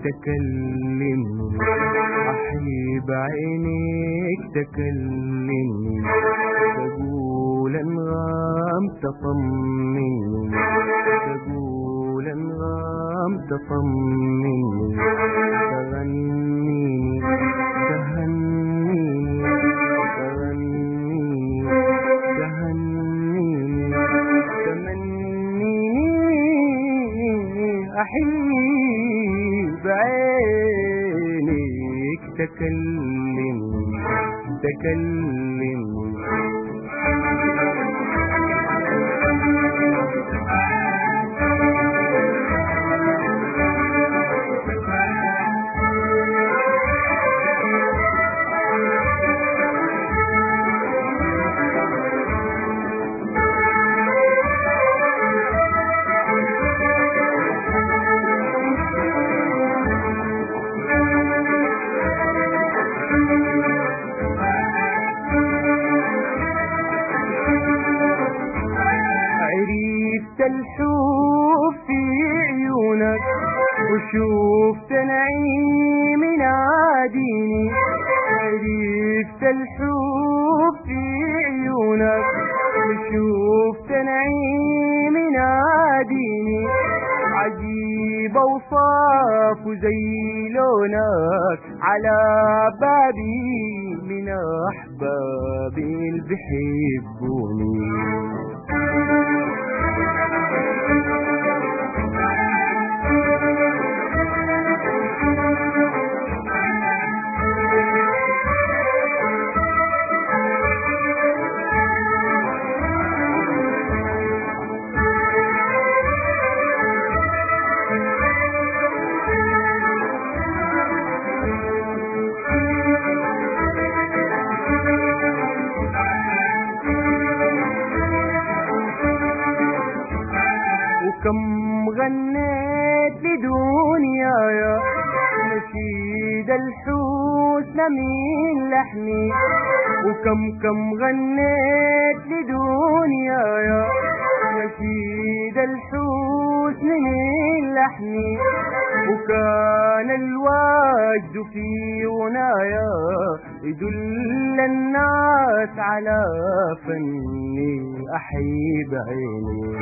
تكلمني أحيب عينيك تكلمني تقول انغام تطمني تقول انغام تطمني تغنيني تهنيني تغنيني تهنيني تمنيني أحيب عينيك تكلمني تكلمني عرفت الحب في عيونك وشوفت نعيم ناديني عرفت الحب في عيونك وشوفت نعيم ناديني عجيب اوصاف زي لونك على بابي من احبابي اللي بيحبوني وكم غنيت لدنيايا نشيد الحسن من لحني وكم كم غنيت لدنيايا نشيد الحسن من لحني وكان الوجد في غنايا يدل الناس على فني أحيب عيني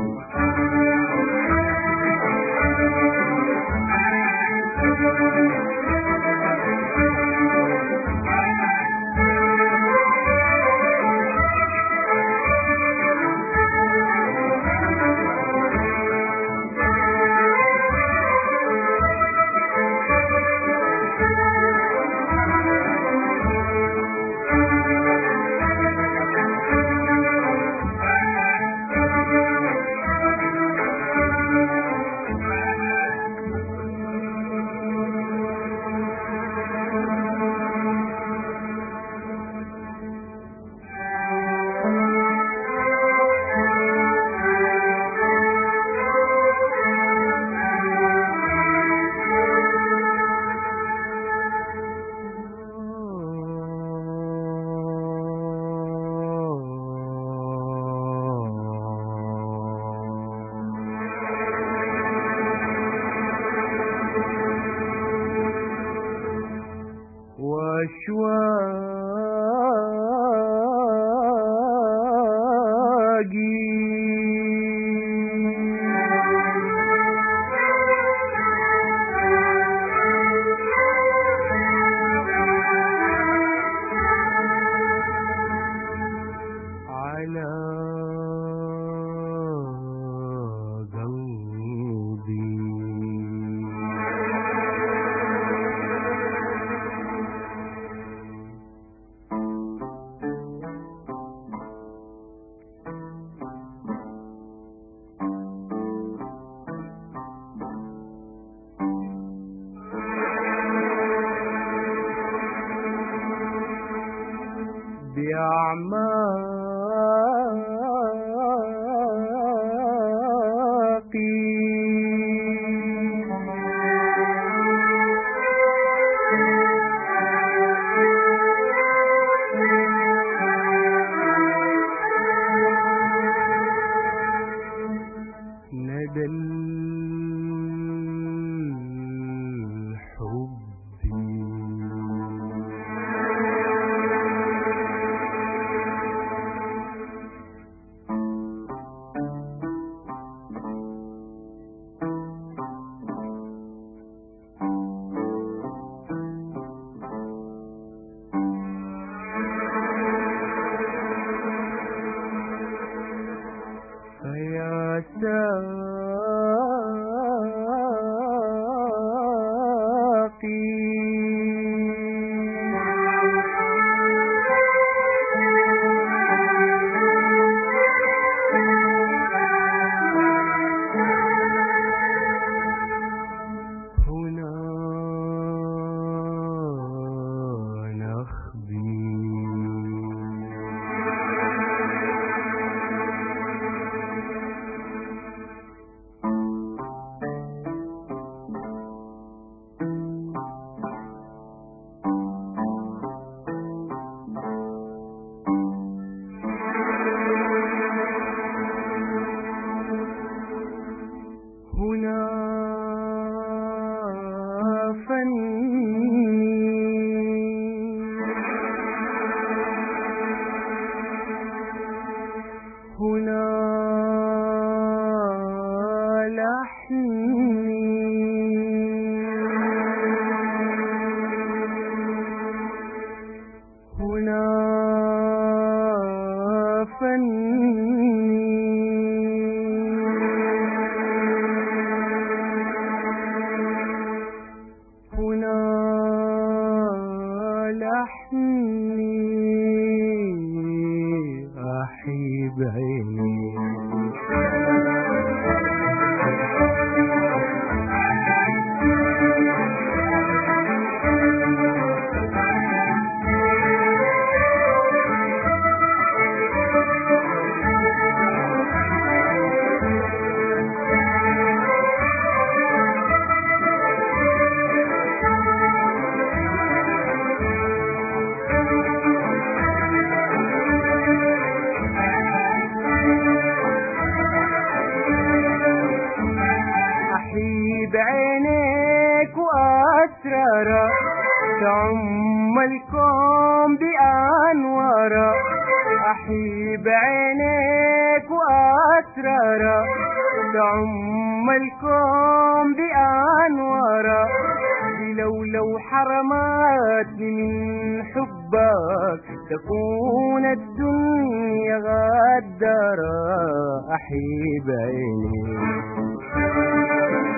على قلبي بأعماقي ندى أسرارا تعم الكون بأنوارا أحيب عينيك وأسرارا تعم الكون بأنوارا دي لو لو حرمتني من حبك تكون الدنيا غدارة أحيب عينيك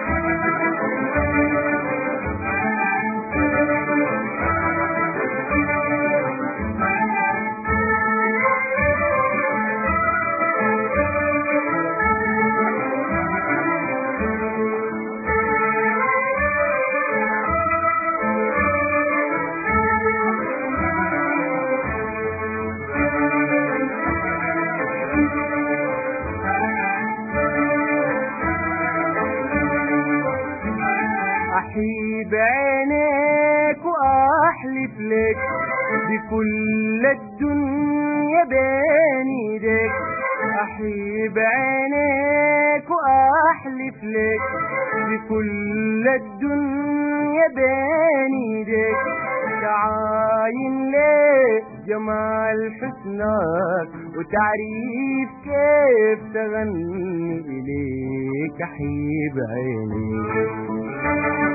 أحيب عينيك وأحلف لك بكل الدنيا بين ايديك أحيب عينيك وأحلف لك بكل الدنيا بين ايديك تعاين ليه جمال حسنك وتعريف كيف تغني إليك أحيب عينيك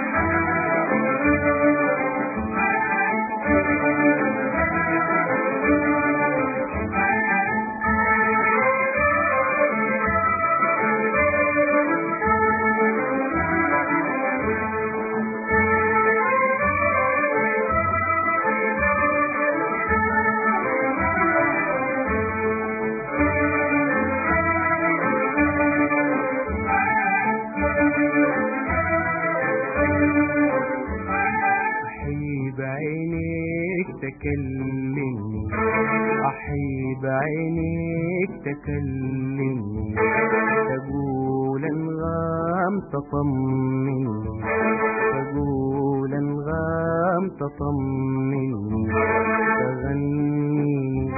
أحيب عينيك تكلمني أحيب عينيك تكلمني تقول انغام تطمني تقول انغام تطمني تغني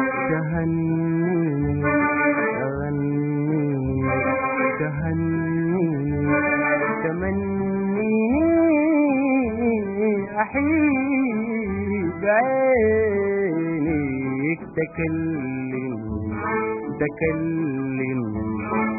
تهني تغني تهني تمني أحيب عينيك تكلم تكلم